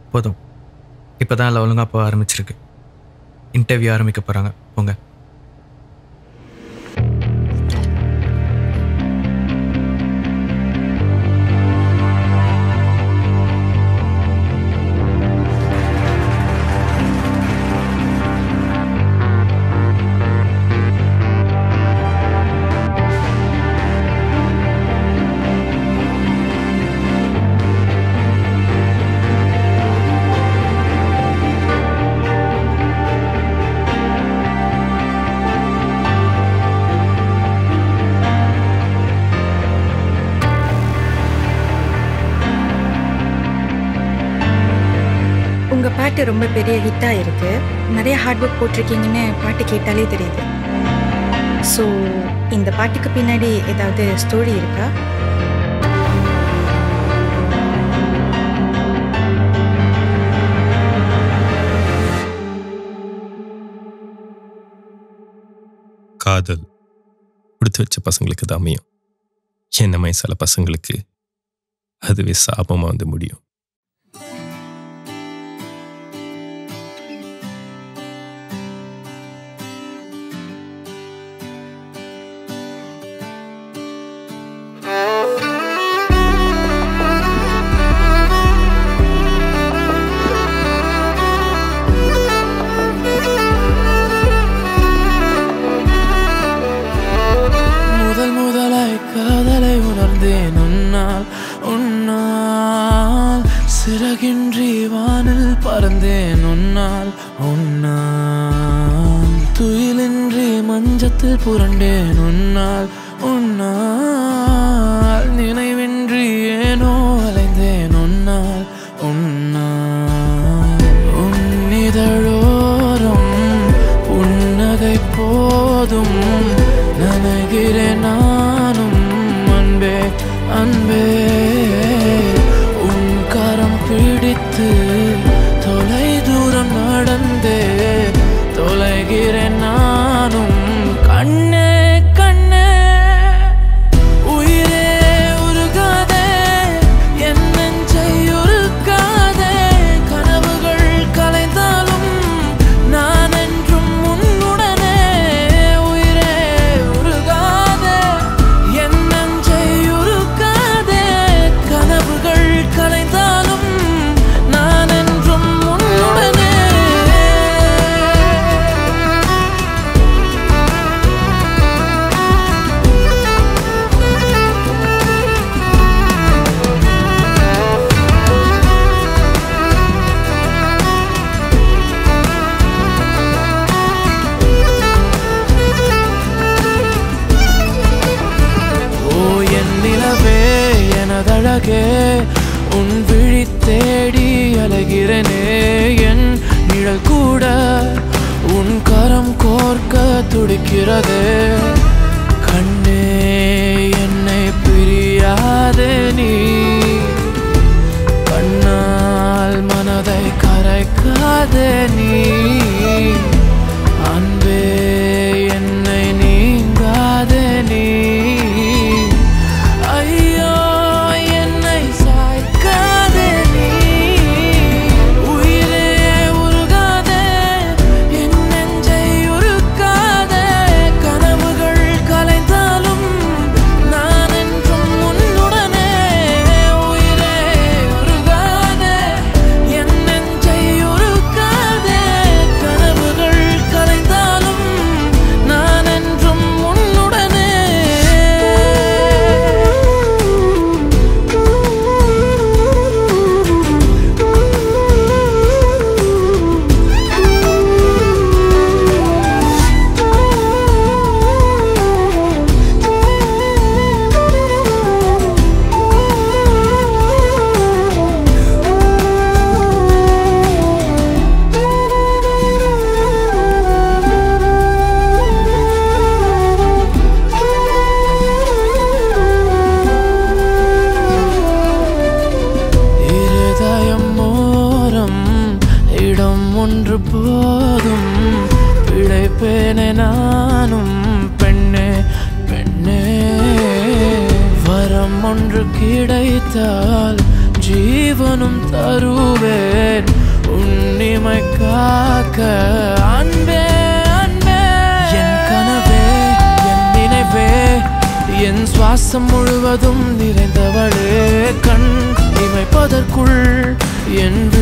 போதும் இப்போ தான் எல்லாம் ஒழுங்காக போக ஆரம்பிச்சிருக்கு இன்டர்வியூ ஆரம்பிக்க போகிறாங்க போங்க உங்கள் பாட்டு ரொம்ப பெரிய ஹிட்டாக இருக்கு நிறைய ஹார்ட் ஒர்க் போட்டிருக்கீங்கன்னு பாட்டு கேட்டாலே தெரியுது ஸோ இந்த பாட்டுக்கு பின்னாடி ஏதாவது ஸ்டோரி இருக்கா காதல் கொடுத்து வச்ச பசங்களுக்கு தான் அமையும் என்ன மாதிரி சில பசங்களுக்கு அதுவே சாபமாக வந்து முடியும் முதல் முதலாய் காதலை உணர்ந்தேன் உன்னால் உன்னால் சிறகின்றி வானில் பறந்தேன் உன்னால் உன்னால் துயிலின்றி மஞ்சத்தில் புரண்டேன் உன்னால் உன்னால் நினைவின்றி ஏனோ அலைந்தேன் உன்னால் உன்னால் உன்னிதழோரம் புன்னகை போதும் நனைகிறேன் நானும் அன்பே அன்பே உன் கரம் பிடித்து தொலை தூரம் நடந்தே தொலைகிறேன் நானும் கண்ணே கண்ணே உயிரே உருகாதே என் நெஞ்சை உருக்காதே கனவுகள் கலைந்தாலும் நான் என்றும் உன்னுடனே உயிரே உருகாதே என் நெஞ்சை உருக்காதே கனவுகள் கலைந்தாலும் நான் என்றும் உன்னுடனே ஓ என் நிலவே எனதழகே உன் விழி தேடி அலைகிறனே என் நிழல் கூட உன் கரம் கோர்க்க துடிக்கிறதே கண்ணே என்னை பிரியாதே நீ கண்ணால் மனதை கரைக்காதே நீ அன்பே என்னை நீங்காதே நீ ஐயோ என்னை சாய்க்காதே நீ உயிரே உருகாதே என் நெஞ்சை உருக்காதே கனவுகள் கலைந்தாலும் நான் என்றும் உன்னுடனே உயிரே உருகாதே என் நெஞ்சை உருக்காதே கனவுகள் கலைந்தாலும் நான் என்றும் உன்னுடனே இருதயம் மோரம் இடம் ஒன்று போதும் பிழைப்பேனே நானும் பெண்ணே பெண்ணே வரம் ஒன்று கிடைத்தால் ஜீவ ஜீவனும் தருவேன் உன்னிமை காக்க அன்பே அன்பே என் கனவே என் நினைவே என் சுவாசம் முழுவதும் நிறைந்தவளே கண் இமைப்பதற்குள் என்